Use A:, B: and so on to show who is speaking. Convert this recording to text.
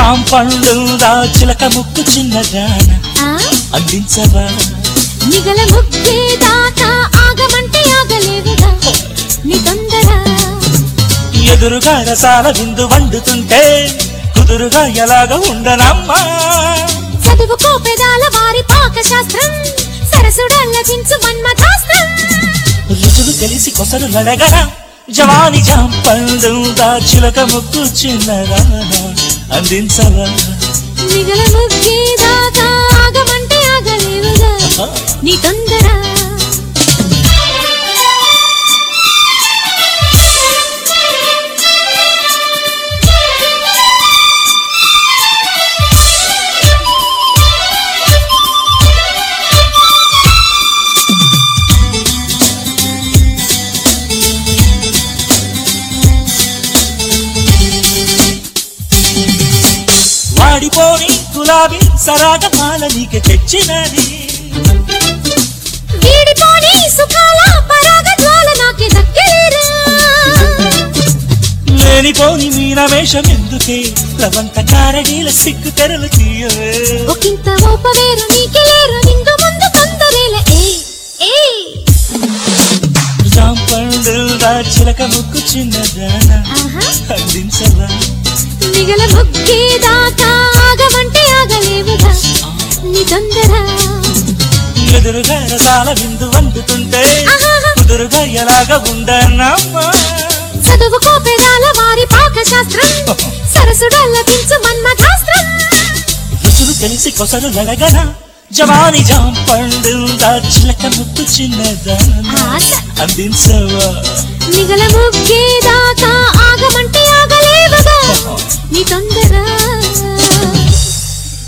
A: జాంపండుదా చిలక ముక్కు చిన్నదాన
B: ఆ
A: అందించవా
B: నిగల ముక్కే దాకా ఆగమంటే ఆగలేవుగా నీ తొందర
A: ఎదురుగా రసాల విందు వండుతుంటే కుదురుగా ఎలాగ ఉండనమ్మా
B: చదువుకో పెదాల వారి పాకశాస్త్రం సరసుడల్లకించు మన్మథాస్త్రం
A: రుచులు తెలిసి కొసలు నడగరా జవాని జాంపండుదా చిలక ముక్కు చిన్నదాన అందించవా
B: నిగల ముక్కే దాకా ఆగమంటే ఆగలేవుగా నీ తొందర
A: వాడిపోని గులాబీ సరాగ మాల నీకు తెచ్చినది
B: వీడిపోని సుఖాల పరాగ జ్వాల నాకే దక్కేరా
A: లేనిపోని మీన వేషం ఎందుకే లవంత కారడీల సిగ్గు తెరలు తీయవే
B: ఒకంత ఓపవేరు నీకే లేరు నిండు ముందు తొందరేలే ఏ ఏ
A: జాంపండుదా చిలక ముక్కు చిన్నదాన
B: ఆహా
A: అందించవా
B: మిగల ముక్కే దాకా ఆగమంటే ఆగలేవుగా నీ తొందర
A: ఎదురుగా రసాల విందు వండుతుంటే
B: ఆహాహా.
A: కుదురుగా ఎలాగ ఉండనమ్మా
B: చదువుకో పెదాల వారి పాకశాస్త్రం సరసుడల్లకించు మన్మథాస్త్రం
A: రుచులు తెలిసి కొసలు నడగనా జవాని జాంపండుదా చిలక ముక్కు చిన్నదాన
B: ఆశ
A: అందించవా
B: మిగల ముక్కే